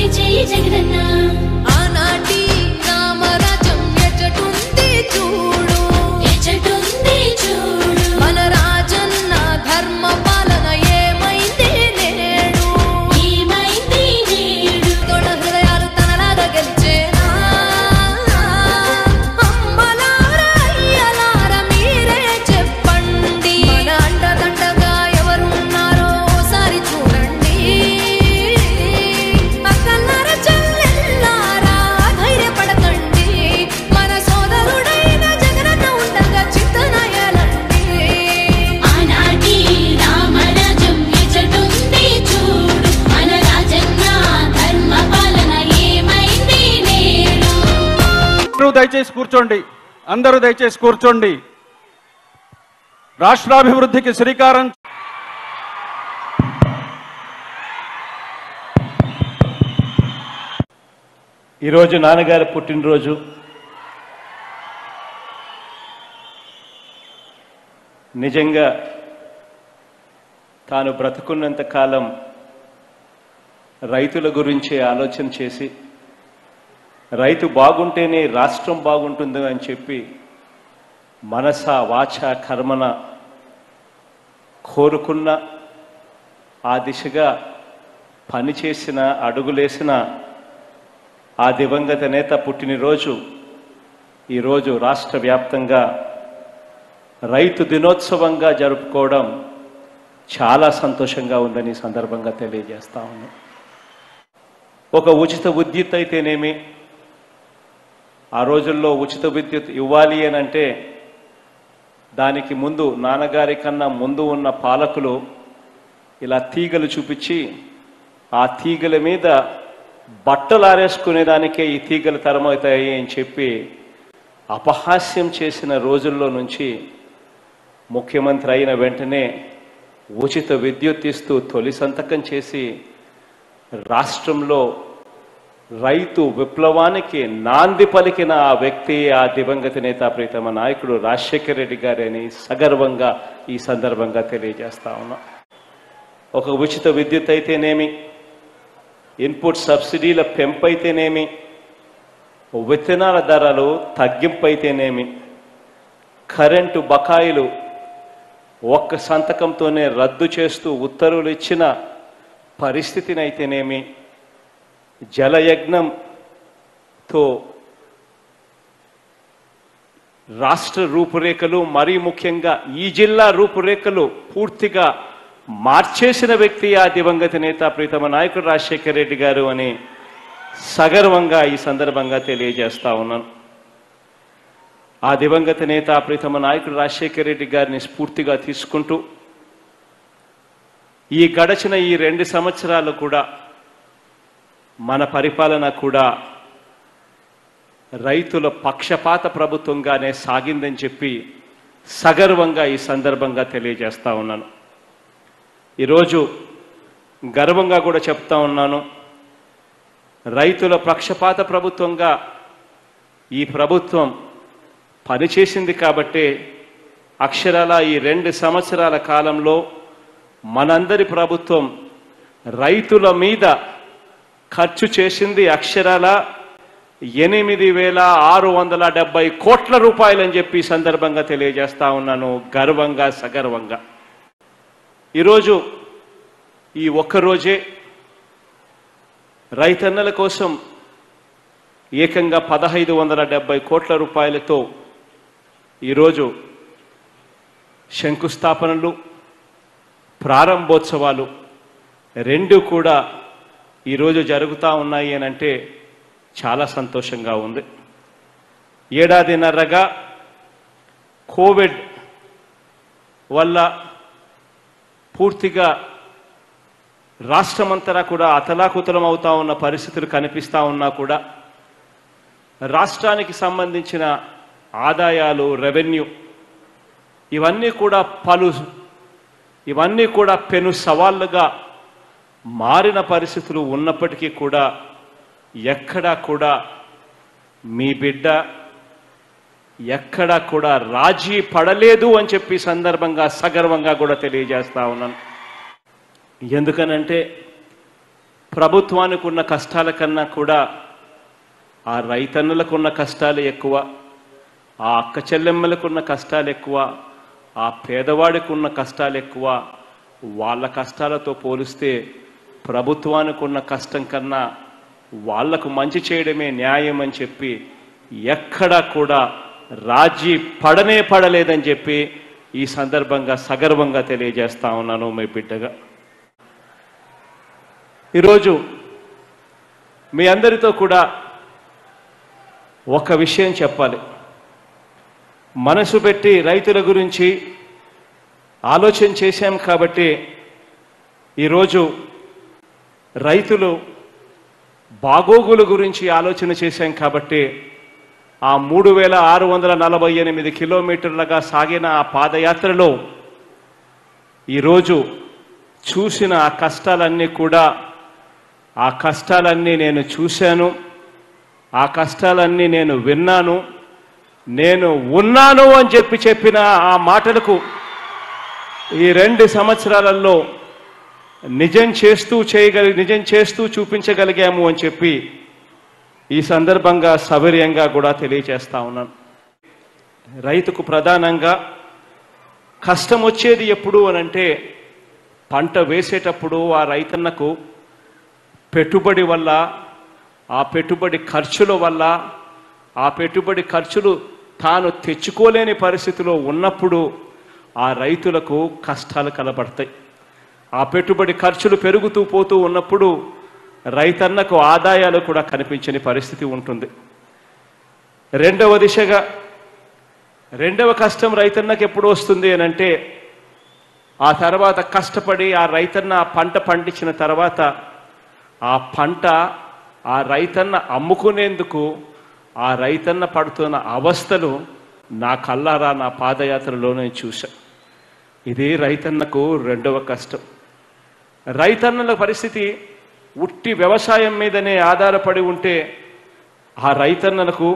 చెయ్యి జగనన్న ఆనాటి రామరాజ్యం ఎచ్చటుంది చూడు ఎచ్చటుంది చూడు మన రాజన్న ధర్మ పాలన ఏమైంది నేడు ఏమైంది నేడు తోడ హృదయాలు తనలాగా గెలిచేనా అమ్మలారా అయ్యలారా మీరే చెప్పండి మన అండదండగా ఎవరున్నారో ఓసారి చూడండి అక్కలారా చెల్లెల్లారా ధైర్యపడకండి మన సోదరుడైన జగనన్న ఉండగా చింతనయలండి ఆనాటి రామరాజ్యం ఎచ్చటుంది చూడు మన రాజన్న ధర్మ పాలన ఏమైంది నేడు అందరూ దయచేసి కూర్చోండి అందరూ దయచేసి కూర్చోండి రాష్ట్రాభివృద్ధికి శ్రీకారం ఈరోజు నాన్నగారి పుట్టినరోజు నిజంగా తాను బ్రతుకున్నంత కాలం రైతుల గురించి ఆలోచన చేసి రైతు బాగుంటేనే రాష్ట్రం బాగుంటుంది అని చెప్పి మనస వాచ కర్మన కోరుకున్న ఆ దిశగా పనిచేసిన అడుగులేసిన ఆ దివంగత నేత పుట్టినరోజు ఈరోజు రాష్ట్ర వ్యాప్తంగా రైతు దినోత్సవంగా జరుపుకోవడం చాలా సంతోషంగా ఉందని ఈ సందర్భంగా తెలియజేస్తా ఉన్నాను ఒక ఉచిత విద్యుత్ అయితేనేమి ఆ రోజుల్లో ఉచిత విద్యుత్ ఇవ్వాలి అని అంటే దానికి ముందు నాన్నగారి కన్నా ముందు ఉన్న పాలకులు ఇలా తీగలు చూపించి ఆ తీగల మీద బట్టలు ఆరేసుకునేదానికే ఈ తీగలు తరమవుతాయి అని చెప్పి అపహాస్యం చేసిన రోజుల్లో నుంచి ముఖ్యమంత్రి అయిన వెంటనే ఉచిత విద్యుత్ ఇస్తూ తొలి సంతకం చేసి రాష్ట్రంలో రైతు విప్లవానికి నాంది పలికిన ఆ వ్యక్తి ఆ దివంగత నేత ప్రీతమ నాయకుడు రాజశేఖర రెడ్డి గారని సగర్వంగా ఈ సందర్భంగా తెలియజేస్తా ఉన్నా ఒక ఉచిత విద్యుత్ అయితేనేమి ఇన్పుట్ సబ్సిడీల పెంపైతేనేమి విత్తనాల ధరలు తగ్గింపు అయితేనేమి కరెంటు బకాయిలు ఒక్క సంతకంతోనే రద్దు చేస్తూ ఉత్తర్వులు ఇచ్చిన పరిస్థితిని అయితేనేమి జలయజ్ఞంతో రాష్ట్ర రూపురేఖలు మరీ ముఖ్యంగా ఈ జిల్లా రూపురేఖలు పూర్తిగా మార్చేసిన వ్యక్తి ఆ దివంగత నేత ప్రీతమ నాయకుడు రాజశేఖర రెడ్డి గారు అని సగర్వంగా ఈ సందర్భంగా తెలియజేస్తా ఉన్నాను ఆ దివంగత నేత ప్రీతమ నాయకుడు రాజశేఖర రెడ్డి గారిని స్ఫూర్తిగా తీసుకుంటూ ఈ గడచిన ఈ రెండు సంవత్సరాలు కూడా మన పరిపాలన కూడా రైతుల పక్షపాత ప్రభుత్వంగానే సాగిందని చెప్పి సగర్వంగా ఈ సందర్భంగా తెలియజేస్తా ఉన్నాను ఈరోజు గర్వంగా కూడా చెప్తా ఉన్నాను రైతుల పక్షపాత ప్రభుత్వంగా ఈ ప్రభుత్వం పనిచేసింది కాబట్టే అక్షరాల ఈ రెండు సంవత్సరాల కాలంలో మనందరి ప్రభుత్వం రైతుల మీద ఖర్చు చేసింది అక్షరాల ఎనిమిది వేల ఆరు వందల డెబ్బై కోట్ల రూపాయలని చెప్పి ఈ సందర్భంగా తెలియజేస్తా ఉన్నాను గర్వంగా సగర్వంగా ఈరోజు ఈ ఒక్కరోజే రైతన్నల కోసం ఏకంగా పదహైదు వందల డెబ్బై కోట్ల రూపాయలతో ఈరోజు శంకుస్థాపనలు ప్రారంభోత్సవాలు రెండు కూడా ఈరోజు జరుగుతూ ఉన్నాయి అని అంటే చాలా సంతోషంగా ఉంది ఏడాదిన్నరగా కోవిడ్ వల్ల పూర్తిగా రాష్ట్రమంతటా కూడా అతలాకుతలం అవుతా ఉన్న పరిస్థితులు కనిపిస్తూ ఉన్నా కూడా రాష్ట్రానికి సంబంధించిన ఆదాయాలు రెవెన్యూ ఇవన్నీ కూడా పలు ఇవన్నీ కూడా పెను సవాళ్ళుగా మారిన పరిస్థితులు ఉన్నప్పటికీ కూడా ఎక్కడా కూడా మీ బిడ్డ ఎక్కడా కూడా రాజీ పడలేదు అని చెప్పి ఈ సందర్భంగా సగర్వంగా కూడా తెలియజేస్తా ఉన్నాను ఎందుకనంటే ప్రభుత్వానికి ఉన్న కష్టాల కన్నా కూడా ఆ రైతన్నులకు ఉన్న కష్టాలు ఎక్కువ ఆ అక్క చెల్లెమ్మలకు ఉన్న కష్టాలు ఎక్కువ ఆ పేదవాడికి ఉన్న కష్టాలు ఎక్కువ వాళ్ళ కష్టాలతో పోలిస్తే ప్రభుత్వానికి ఉన్న కష్టం కన్నా వాళ్లకు మంచి చేయడమే న్యాయం అని చెప్పి ఎక్కడా కూడా రాజీ పడనే పడలేదని చెప్పి ఈ సందర్భంగా సగర్వంగా తెలియజేస్తా ఉన్నాను మీ బిడ్డగా ఈరోజు మీ అందరితో కూడా ఒక విషయం చెప్పాలి మనసు పెట్టి రైతుల గురించి ఆలోచన చేశాం కాబట్టి ఈరోజు రైతులు బాగోగుల గురించి ఆలోచన చేశాం కాబట్టి ఆ మూడు వేల ఆరు వందల నలభై ఎనిమిది కిలోమీటర్లుగా సాగిన ఆ పాదయాత్రలో ఈరోజు చూసిన ఆ కష్టాలన్నీ కూడా ఆ కష్టాలన్నీ నేను చూశాను ఆ కష్టాలన్నీ నేను విన్నాను నేను ఉన్నాను అని చెప్పి చెప్పిన ఆ మాటలకు ఈ రెండు సంవత్సరాలలో నిజం చేస్తూ చేయగలి నిజం చేస్తూ చూపించగలిగాము అని చెప్పి ఈ సందర్భంగా సౌకర్యంగా కూడా తెలియజేస్తా ఉన్నాను రైతుకు ప్రధానంగా కష్టం వచ్చేది ఎప్పుడు అనంటే పంట వేసేటప్పుడు ఆ రైతన్నకు పెట్టుబడి వల్ల ఆ పెట్టుబడి ఖర్చుల వల్ల ఆ పెట్టుబడి ఖర్చులు తాను తెచ్చుకోలేని పరిస్థితిలో ఉన్నప్పుడు ఆ రైతులకు కష్టాలు కనబడతాయి ఆ పెట్టుబడి ఖర్చులు పెరుగుతూ పోతూ ఉన్నప్పుడు రైతన్నకు ఆదాయాలు కూడా కనిపించని పరిస్థితి ఉంటుంది రెండవ దిశగా రెండవ కష్టం రైతన్నకు ఎప్పుడు వస్తుంది అని అంటే ఆ తర్వాత కష్టపడి ఆ రైతన్న ఆ పంట పండించిన తర్వాత ఆ పంట ఆ రైతన్న అమ్ముకునేందుకు ఆ రైతన్న పడుతున్న అవస్థలు నా కల్లారా నా పాదయాత్రలోనే చూశా ఇది రైతన్నకు రెండవ కష్టం రైతన్నల పరిస్థితి ఉట్టి వ్యవసాయం మీదనే ఆధారపడి ఉంటే ఆ రైతన్నలకు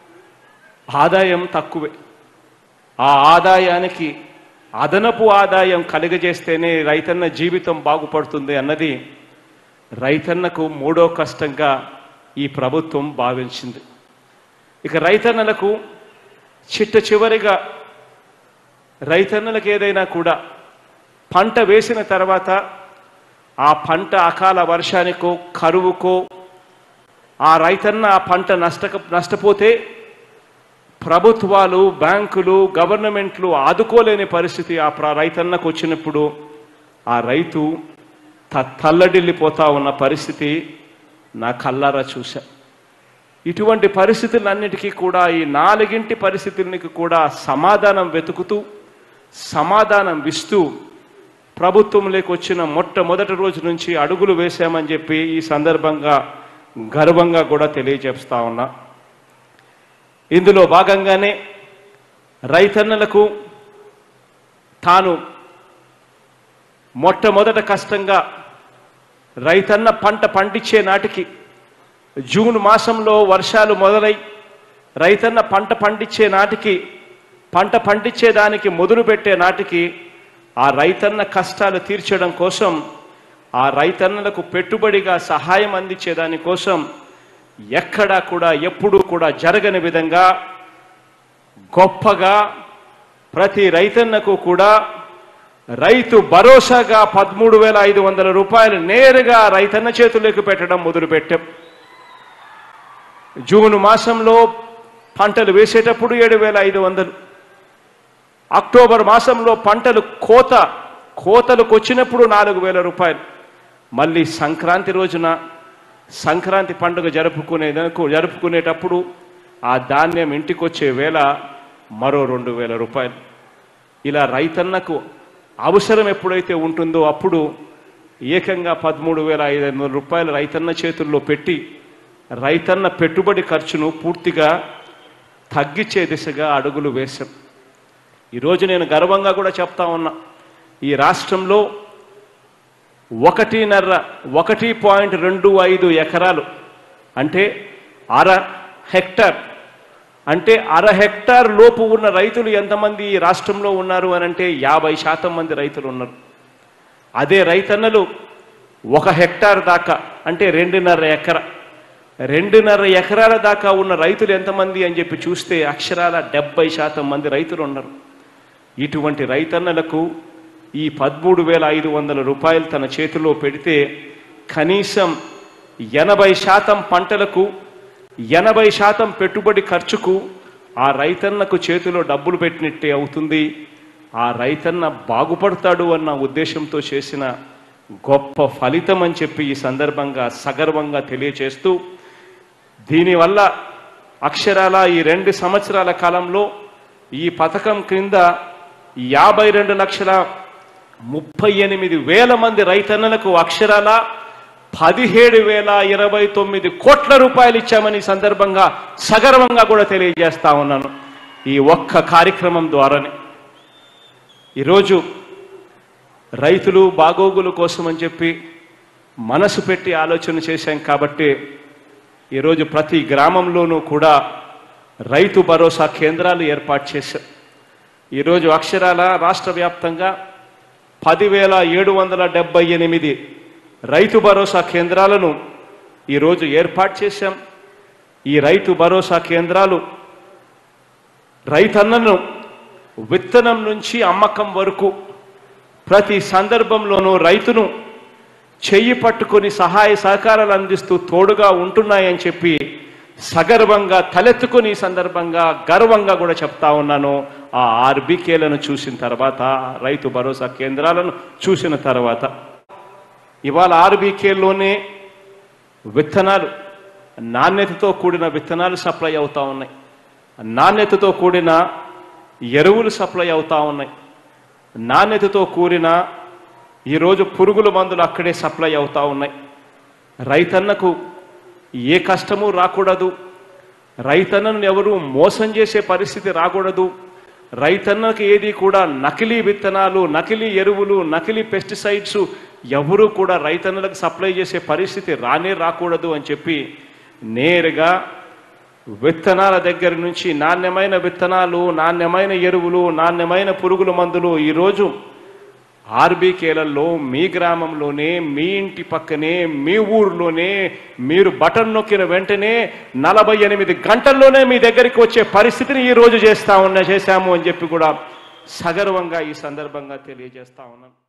ఆదాయం తక్కువే ఆ ఆదాయానికి అదనపు ఆదాయం కలిగజేస్తేనే రైతన్న జీవితం బాగుపడుతుంది అన్నది రైతన్నకు మూడో కష్టంగా ఈ ప్రభుత్వం భావించింది ఇక రైతన్నలకు చిట్ట చివరిగా రైతన్నలకు ఏదైనా కూడా పంట వేసిన తర్వాత ఆ పంట అకాల వర్షానికో కరువుకో ఆ రైతన్న ఆ పంట నష్ట నష్టపోతే ప్రభుత్వాలు బ్యాంకులు గవర్నమెంట్లు ఆదుకోలేని పరిస్థితి ఆ ప్ర- రైతన్నకు వచ్చినప్పుడు ఆ రైతు త తల్లడిల్లిపోతా ఉన్న పరిస్థితి నా కల్లారా చూశా ఇటువంటి పరిస్థితులన్నిటికీ కూడా ఈ నాలుగింటి పరిస్థితులకి కూడా సమాధానం వెతుకుతూ సమాధానం ఇస్తూ ప్రభుత్వంలోకి వచ్చిన మొట్టమొదటి రోజు నుంచి అడుగులు వేశామని చెప్పి ఈ సందర్భంగా గర్వంగా కూడా తెలియజేస్తా ఉన్నా ఇందులో భాగంగానే రైతన్నలకు తాను మొట్టమొదట కష్టంగా రైతన్న పంట పండించే నాటికి జూన్ మాసంలో వర్షాలు మొదలై రైతన్న పంట పండించే నాటికి పంట పండించేదానికి మొదలు పెట్టే నాటికి ఆ రైతన్న కష్టాలు తీర్చడం కోసం ఆ రైతన్నలకు పెట్టుబడిగా సహాయం అందించే దానికోసం ఎక్కడా కూడా ఎప్పుడూ కూడా జరగని విధంగా గొప్పగా ప్రతి రైతన్నకు కూడా రైతు భరోసాగా పదమూడు వేల ఐదు వందల రూపాయలు నేరుగా రైతన్న చేతుల్లోకి పెట్టడం మొదలుపెట్టాం జూన్ మాసంలో పంటలు వేసేటప్పుడు ఏడు వేల ఐదు వందలు అక్టోబర్ మాసంలో పంటలు కోత కోతలకు వచ్చినప్పుడు నాలుగు వేల రూపాయలు మళ్ళీ సంక్రాంతి రోజున సంక్రాంతి పండుగ జరుపుకునేందుకు జరుపుకునేటప్పుడు ఆ ధాన్యం ఇంటికి వచ్చే వేళ మరో రెండు వేల రూపాయలు ఇలా రైతన్నకు అవసరం ఎప్పుడైతే ఉంటుందో అప్పుడు ఏకంగా పదమూడు వేల ఐదు వందల రూపాయలు రైతన్న చేతుల్లో పెట్టి రైతన్న పెట్టుబడి ఖర్చును పూర్తిగా తగ్గించే దిశగా అడుగులు వేశాం ఈరోజు నేను గర్వంగా కూడా చెప్తా ఉన్నా ఈ రాష్ట్రంలో ఒకటిన్నర ఒకటి పాయింట్ రెండు ఐదు ఎకరాలు అంటే అర హెక్టార్ అంటే అర హెక్టార్ లోపు ఉన్న రైతులు ఎంతమంది ఈ రాష్ట్రంలో ఉన్నారు అని అంటే యాభై శాతం మంది రైతులు ఉన్నారు అదే రైతన్నలు ఒక హెక్టార్ దాకా అంటే రెండున్నర ఎకర రెండున్నర ఎకరాల దాకా ఉన్న రైతులు ఎంతమంది అని చెప్పి చూస్తే అక్షరాల డెబ్బై శాతం మంది రైతులు ఉన్నారు ఇటువంటి రైతన్నలకు ఈ పదమూడు వేల ఐదు వందల రూపాయలు తన చేతిలో పెడితే కనీసం ఎనభై శాతం పంటలకు ఎనభై శాతం పెట్టుబడి ఖర్చుకు ఆ రైతన్నకు చేతిలో డబ్బులు పెట్టినట్టే అవుతుంది ఆ రైతన్న బాగుపడతాడు అన్న ఉద్దేశంతో చేసిన గొప్ప ఫలితం అని చెప్పి ఈ సందర్భంగా సగర్వంగా తెలియచేస్తూ దీనివల్ల అక్షరాల ఈ రెండు సంవత్సరాల కాలంలో ఈ పథకం క్రింద యాభై రెండు లక్షల ముప్పై ఎనిమిది వేల మంది రైతన్నలకు అక్షరాల పదిహేడు వేల ఇరవై తొమ్మిది కోట్ల రూపాయలు ఇచ్చామని ఈ సందర్భంగా సగర్వంగా కూడా తెలియజేస్తా ఉన్నాను ఈ ఒక్క కార్యక్రమం ద్వారానే ఈరోజు రైతులు బాగోగుల కోసం అని చెప్పి మనసు పెట్టి ఆలోచన చేశాం కాబట్టి ఈరోజు ప్రతి గ్రామంలోనూ కూడా రైతు భరోసా కేంద్రాలు ఏర్పాటు చేశాం ఈరోజు అక్షరాల రాష్ట్ర వ్యాప్తంగా పదివేల ఏడు వందల డెబ్బై ఎనిమిది రైతు భరోసా కేంద్రాలను ఈరోజు ఏర్పాటు చేశాం ఈ రైతు భరోసా కేంద్రాలు రైతన్నను విత్తనం నుంచి అమ్మకం వరకు ప్రతి సందర్భంలోనూ రైతును చెయ్యి పట్టుకొని సహాయ సహకారాలు అందిస్తూ తోడుగా ఉంటున్నాయని చెప్పి సగర్వంగా తలెత్తుకొని ఈ సందర్భంగా గర్వంగా కూడా చెప్తా ఉన్నాను ఆ ఆర్బీకేలను చూసిన తర్వాత రైతు భరోసా కేంద్రాలను చూసిన తర్వాత ఇవాళ ఆర్బీకేలోనే విత్తనాలు నాణ్యతతో కూడిన విత్తనాలు సప్లై అవుతా ఉన్నాయి నాణ్యతతో కూడిన ఎరువులు సప్లై అవుతా ఉన్నాయి నాణ్యతతో కూడిన ఈరోజు పురుగుల మందులు అక్కడే సప్లై అవుతా ఉన్నాయి రైతన్నకు ఏ కష్టము రాకూడదు రైతన్నను ఎవరు మోసం చేసే పరిస్థితి రాకూడదు రైతన్నకి ఏది కూడా నకిలీ విత్తనాలు నకిలీ ఎరువులు నకిలీ పెస్టిసైడ్స్ ఎవరు కూడా రైతన్నలకు సప్లై చేసే పరిస్థితి రానే రాకూడదు అని చెప్పి నేరుగా విత్తనాల దగ్గర నుంచి నాణ్యమైన విత్తనాలు నాణ్యమైన ఎరువులు నాణ్యమైన పురుగుల మందులు ఈరోజు ఆర్బీకేలలో మీ గ్రామంలోనే మీ ఇంటి పక్కనే మీ ఊర్లోనే మీరు బటన్ నొక్కిన వెంటనే నలభై ఎనిమిది గంటల్లోనే మీ దగ్గరికి వచ్చే పరిస్థితిని ఈ రోజు చేస్తా ఉన్నా చేశాము అని చెప్పి కూడా సగర్వంగా ఈ సందర్భంగా తెలియజేస్తా ఉన్నాను